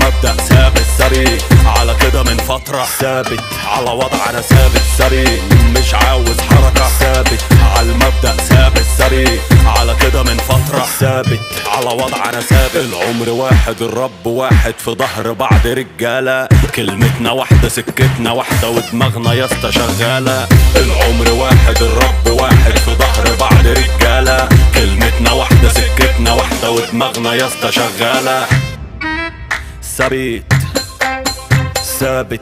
عالمبدأ ثابت ثابت على كده من فترة ثابت على وضع انا ثابت ثابت مش عاوز حركة ثابت عالمبدأ ثابت ثابت على كده من فترة ثابت على وضع انا ثابت العمر واحد الرب واحد في ظهر بعض رجالة كلمتنا واحدة سكتنا واحدة ودماغنا يا اسطى شغالة العمر واحد الرب واحد في ظهر بعض رجالة كلمتنا واحدة سكتنا واحدة ودماغنا يا اسطى شغالة ثابت ثابت